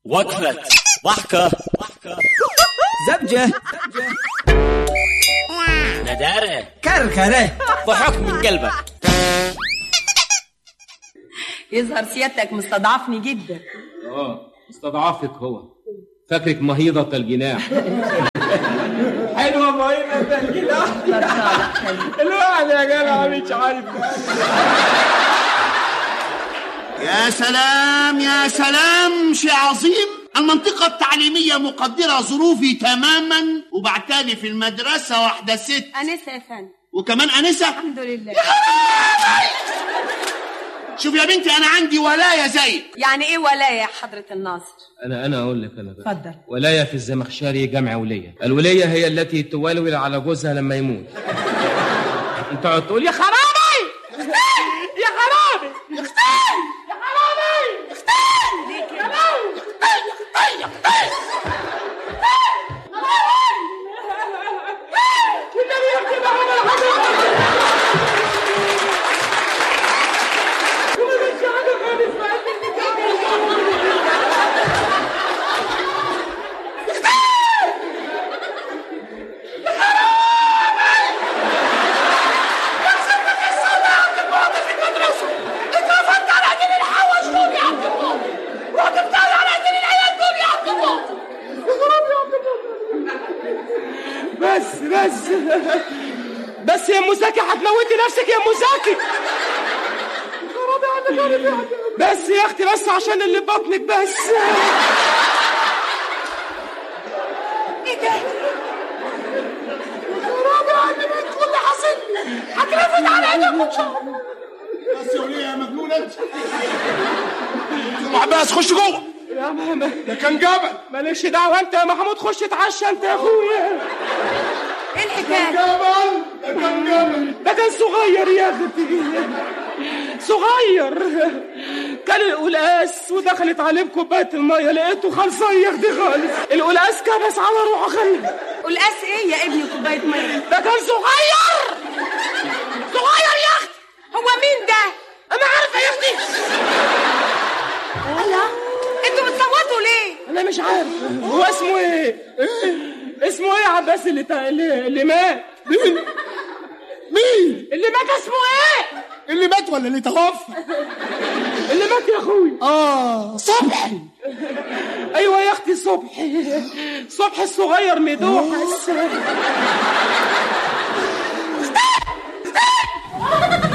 وقفة ضحكة زبجة ندارة كركرة ضحك من قلبك يظهر سيادتك مستضعفني جدا اه استضعفك هو فاكرك مهيضة الجناح حلوة مهمة الجناح الواحد يا جماعة مش عارف يا سلام يا سلام شيء عظيم المنطقة التعليمية مقدرة ظروفي تماما وبعتالي في المدرسة واحدة ست أنسة يا فندم وكمان أنسة الحمد لله شوف يا بنتي أنا عندي ولاية زيك يعني إيه ولاية يا حضرة الناصر انا انا اقول لك انا بقى. اتفضل. ولايه في الزمخشري جمع وليه الوليه هي التي تولول على جوزها لما يموت انت تقعد تقول يا خرابي يا خرابي يا اختي يا خرابي يا اختي ليه كده؟ يا لهوي يا اختي يا اختي والنبي يا اختي ما عمل حاجه بس بس بس يا مساكي هتموتي نفسك يا مساكي خرابي عنك يا ربيع. بس يا اختي بس عشان اللي في بطنك بس إيه ده؟ خرابي عني من كل حصل هترفد على ايدك ان شاء الله بس يا وليه يا مجنون أنت ام عباس خش جوه يا ماما ده كان جبل مالكش دعوه انت يا محمود خش اتعشى انت يا اخويا إيه الحكاية؟ جبل ده كان جبل ده كان صغير يا اختي صغير كان القلقاس ودخلت عليه بكوبايه الميه لقيته خلصير دي خالص القلقاس كبس على روحه خلي قلقاس إيه يا ابني كوباية مية؟ ده كان صغير صغير يا اختي هو مين ده؟ انا عارفه يا اختي الله أنتوا بتصوتوا ليه؟ انا مش عارف هو اسمه ايه اسمه ايه يا عباس اللي تا... اللي, اللي مات مين مين اللي مات اسمه ايه اللي مات ولا اللي توفى اللي مات يا اخوي اه صبحي ايوه يا اختي صبحي صبحي الصغير مدوح بس